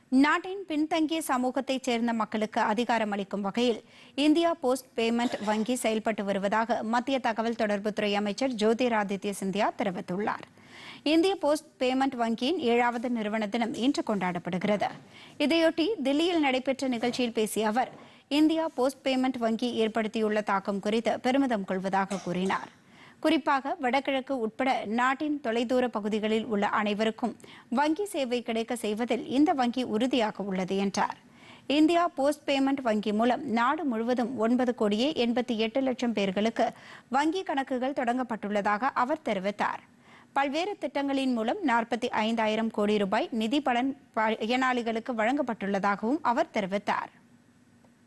நாட்டின் பின்தங்கிய சமூகத்தைச் சேர்ந்த மக்களுக்கு அதிகாரம் அளிக்கும் வகையில் இந்தியா போஸ்ட் பேமெண்ட் வங்கி செயல்பட்டு வருவதாக மத்திய தகவல் தொடர்புத்துறை அமைச்சர் ஜோதிராதித்ய சிந்தியா தெரிவித்துள்ளார் இந்திய போஸ்ட் பேமெண்ட் வங்கியின் ஏழாவது நிறுவன தினம் இன்று கொண்டாடப்படுகிறது இதையொட்டி தில்லியில் நடைபெற்ற நிகழ்ச்சியில் பேசிய அவர் இந்தியா போஸ்ட் பேமெண்ட் வங்கி ஏற்படுத்தியுள்ள தாக்கம் குறித்து பெருமிதம் கொள்வதாக கூறினார் குறிப்பாக வடகிழக்கு உட்பட நாட்டின் தொலைதூர பகுதிகளில் உள்ள அனைவருக்கும் வங்கி சேவை கிடைக்க செய்வதில் இந்த வங்கி உறுதியாக உள்ளது என்றார் இந்தியா போஸ்ட் பேமெண்ட் வங்கி மூலம் நாடு முழுவதும் ஒன்பது கோடியே எண்பத்தி எட்டு லட்சம் பேர்களுக்கு வங்கி கணக்குகள் தொடங்கப்பட்டுள்ளதாக அவர் தெரிவித்தார் பல்வேறு திட்டங்களின் மூலம் நாற்பத்தி ஐந்தாயிரம் கோடி ரூபாய் நிதி பலன் பயனாளிகளுக்கு வழங்கப்பட்டுள்ளதாகவும் அவர் தெரிவித்தார்